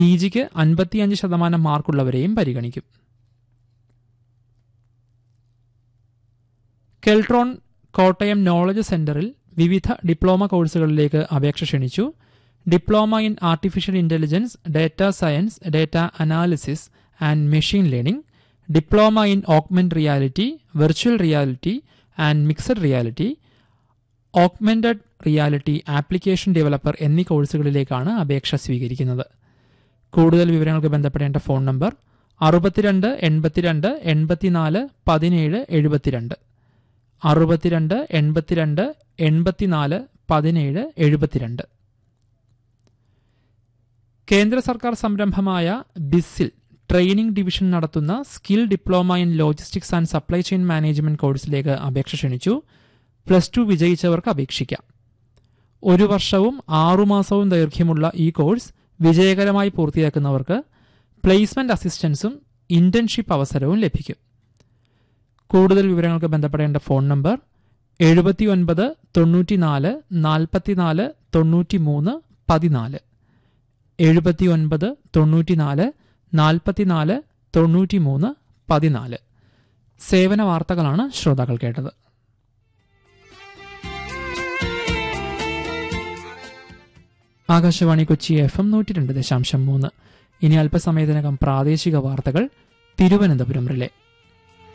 P ജിക്ക് അൻപത്തിയഞ്ച് ശതമാനം മാർക്കുള്ളവരെയും പരിഗണിക്കും കെൽട്രോൺ കോട്ടയം നോളജ് സെന്ററിൽ വിവിധ ഡിപ്ലോമ കോഴ്സുകളിലേക്ക് അപേക്ഷ ക്ഷണിച്ചു diploma in artificial intelligence data science data analysis and machine learning diploma in augment reality virtual reality and mixed reality augmented reality application developer എന്നീ കോഴ്സുകളിലേക്കാണ് അപേക്ഷ സ്വീകരിക്കുന്നത് കൂടുതൽ വിവരങ്ങൾക്ക് ബന്ധപ്പെടേണ്ട ഫോൺ നമ്പർ അറുപത്തിരണ്ട് എൺപത്തിരണ്ട് എൺപത്തിനാല് പതിനേഴ് എഴുപത്തിരണ്ട് അറുപത്തിരണ്ട് എൺപത്തിരണ്ട് എൺപത്തിനാല് പതിനേഴ് എഴുപത്തിരണ്ട് കേന്ദ്ര സർക്കാർ സംരംഭമായ ബിസിൽ ട്രെയിനിംഗ് ഡിവിഷൻ നടത്തുന്ന skill diploma in logistics and supply chain management കോഴ്സിലേക്ക് അപേക്ഷ ക്ഷണിച്ചു പ്ലസ് ടു വിജയിച്ചവർക്ക് അപേക്ഷിക്കാം ഒരു വർഷവും ആറുമാസവും ദൈർഘ്യമുള്ള ഈ കോഴ്സ് വിജയകരമായി പൂർത്തിയാക്കുന്നവർക്ക് പ്ലേസ്മെന്റ് അസിസ്റ്റൻസും ഇന്റേൺഷിപ്പ് അവസരവും ലഭിക്കും കൂടുതൽ വിവരങ്ങൾക്ക് ബന്ധപ്പെടേണ്ട ഫോൺ നമ്പർ എഴുപത്തിയൊൻപത് തൊണ്ണൂറ്റിനാല് നാൽപ്പത്തിനാല് തൊണ്ണൂറ്റിമൂന്ന് പതിനാല് എഴുപത്തിയൊൻപത് തൊണ്ണൂറ്റിനാല് നാൽപ്പത്തിനാല് തൊണ്ണൂറ്റിമൂന്ന് പതിനാല് സേവന വാർത്തകളാണ് ശ്രോതാക്കൾ കേട്ടത് ആകാശവാണി കൊച്ചി എഫ് എം നൂറ്റി രണ്ട് ദശാംശം മൂന്ന് ഇനി അല്പസമയത്തിനകം പ്രാദേശിക വാർത്തകൾ തിരുവനന്തപുരം റിലേ